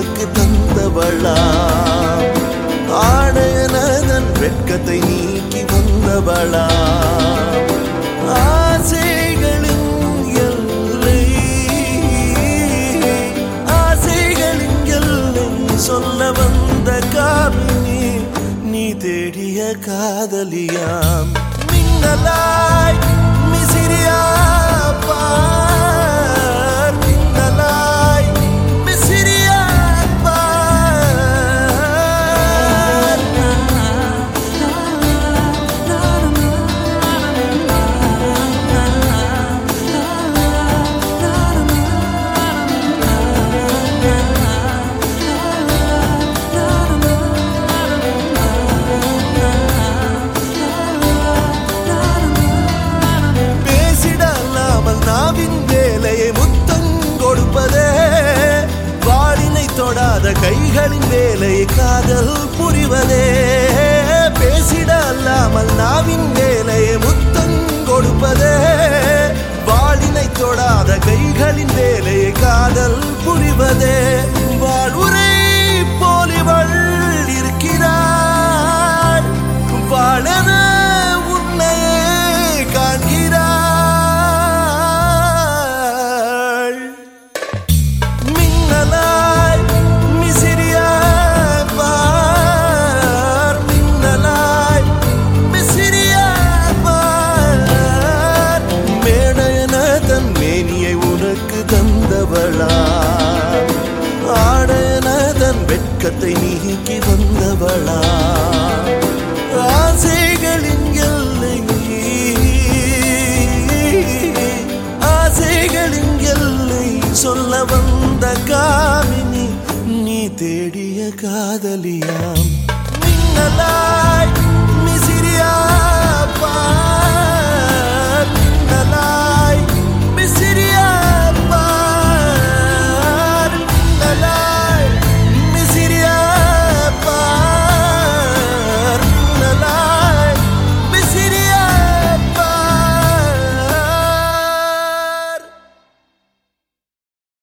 உனக்கு தந்தவளா ஆடையனதன் வெட்கத்தை நீக்கி வந்தவளா ஆசைகளின் எல்லை ஆசைகளின் எல்லை சொல்ல வந்த காமினி நீ தேடிய காதலியாம் மின்னலாய் மிசிறியா பார் மின்னலாய் மிசிறியா பார் பேசிடலாமல் நாவின் வேலையை முத்தம் கொடுப்பதே வாளினை தொடாத கைகளின் வேலையை காதல் புரிவதே பேசிட அல்லாமல் நாவின் வேலையை முத்தம் கொடுப்பதே வாளினை தொடாத கைகளின் வேலையை காதல் புரிவதே வாழ்வுரை போலிவள் இருக்கிறாள் வாழன உன்னையே காண்கிறாள் மின்னலாய் மிசிறியாய் பார் மின்னலாய் மிசிறியாய் பார் மேடையன தன் மேனியை உனக்கு தந்தவளா ஆடையன தன் வெட்கத்தை நீக்கி வந்தவளா ஆசைகளின் எல்லை ஆசைகளின் எல்லை சொல்ல வந்த காமினி நீ தேடிய காதலியாம் மின்னலா